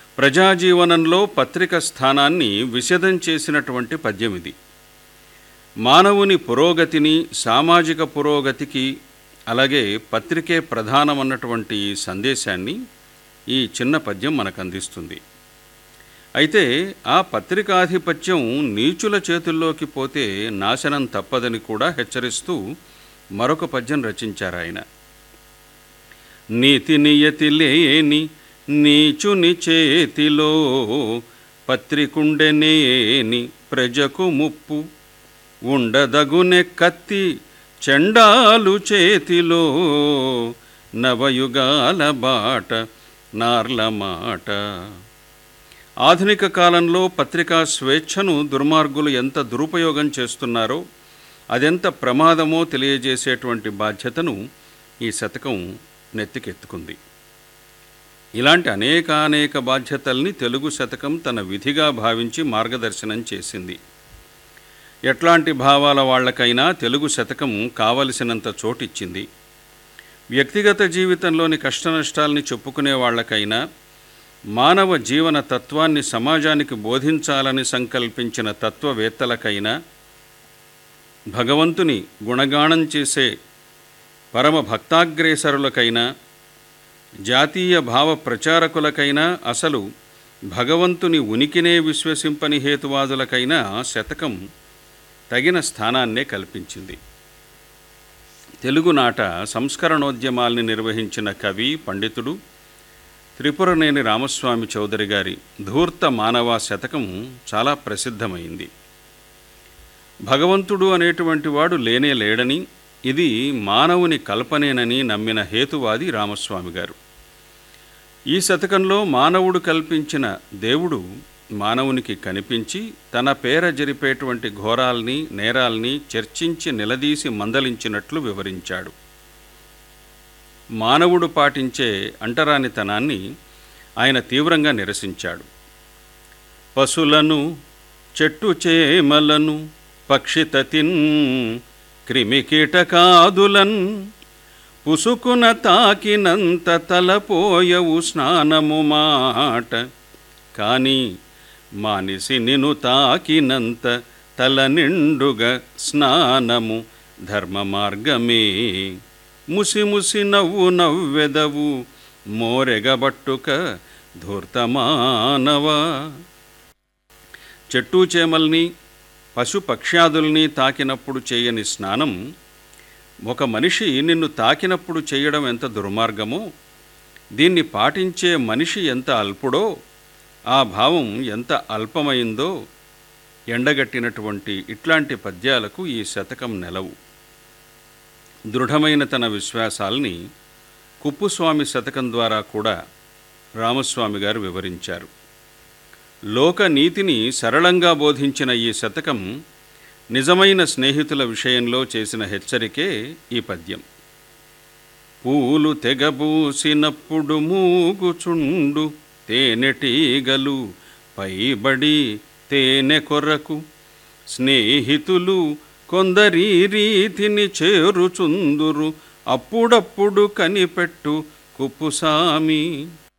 ప్రజాజీవనంలో పత్రిక స్థానాన్ని విశదం చేసినటువంటి పద్యం ఇది మానవుని పురోగతిని సామాజిక పురోగతికి అలాగే పత్రికే ప్రధానమన్నటువంటి ఈ సందేశాన్ని ఈ చిన్న పద్యం మనకు అందిస్తుంది అయితే ఆ పత్రికాధిపత్యం నీచుల చేతుల్లోకి పోతే నాశనం తప్పదని కూడా హెచ్చరిస్తూ మరొక పద్యం రచించారు ఆయన నీతి నియతి లేని నీచుని చేతిలో పత్రికుండెనేని ప్రజకు ముప్పు ఉండదగునె కత్తి చెండాలు చేతిలో నవయుగాల బాట నార్ల మాట ఆధునిక కాలంలో పత్రికా స్వేచ్ఛను దుర్మార్గులు ఎంత దురుపయోగం చేస్తున్నారో అదెంత ప్రమాదమో తెలియజేసేటువంటి బాధ్యతను ఈ శతకం నెత్తికెత్తుకుంది ఇలాంటి అనేకానేక బాధ్యతల్ని తెలుగు శతకం తన విధిగా భావించి మార్గదర్శనం చేసింది ఎట్లాంటి భావాల వాళ్ళకైనా తెలుగు శతకం కావలసినంత చోటిచ్చింది వ్యక్తిగత జీవితంలోని కష్టనష్టాల్ని చెప్పుకునే వాళ్ళకైనా మానవ జీవన తత్వాన్ని సమాజానికి బోధించాలని సంకల్పించిన తత్వవేత్తలకైనా భగవంతుని గుణగానం చేసే పరమ భక్తాగ్రేసరులకైనా జాతీయ భావ ప్రచారకులకైనా అసలు భగవంతుని ఉనికినే విశ్వసింపని హేతువాదులకైనా శతకం తగిన స్థానాన్నే కల్పించింది తెలుగునాట సంస్కరణోద్యమాల్ని నిర్వహించిన కవి పండితుడు త్రిపురనేని రామస్వామి చౌదరి గారి ధూర్త మానవ శతకం చాలా ప్రసిద్ధమైంది భగవంతుడు అనేటువంటి వాడు లేనే లేడని ఇది మానవుని కల్పనేనని నమ్మిన హేతువాది రామస్వామి గారు ఈ శతకంలో మానవుడు కల్పించిన దేవుడు మానవునికి కనిపించి తన పేర జరిపేటువంటి ఘోరాల్ని నేరాల్ని చర్చించి నిలదీసి మందలించినట్లు వివరించాడు మానవుడు పాటించే అంటరానితనాన్ని ఆయన తీవ్రంగా నిరసించాడు పశులను చెట్టు చేమలను పక్షితతిన్ క్రిమికీటకాదులన్ పుసుకున తాకినంత తలపోయవు స్నానము మాట కాని మానిసి నిను తాకినంత తల నిండుగా స్నానము ధర్మ మార్గమే ముసి ముసి నవ్వు నవ్వెదవు మోరెగబట్టుక ధూర్తమానవా చెట్టు చేమల్ని పశు పక్ష్యాదుల్ని తాకినప్పుడు చేయని స్నానం ఒక మనిషి నిన్ను తాకినప్పుడు చేయడం ఎంత దుర్మార్గమో దీన్ని పాటించే మనిషి ఎంత అల్పుడో ఆ భావం ఎంత అల్పమైందో ఎండగట్టినటువంటి ఇట్లాంటి పద్యాలకు ఈ శతకం నెలవు దృఢమైన తన విశ్వాసాల్ని కుప్పుస్వామి శతకం ద్వారా కూడా రామస్వామి గారు వివరించారు లోక నీతిని సరళంగా బోధించిన ఈ శతకం నిజమైన స్నేహితుల విషయంలో చేసిన హెచ్చరికే ఈ పద్యం పూలు తెగబూసినప్పుడు మూగుచుండు తేనెటీగలు పైబడి తేనె కొరకు స్నేహితులు కొందరి రీతిని చేరుచుందురు అప్పుడప్పుడు కనిపెట్టు కుప్పుసామి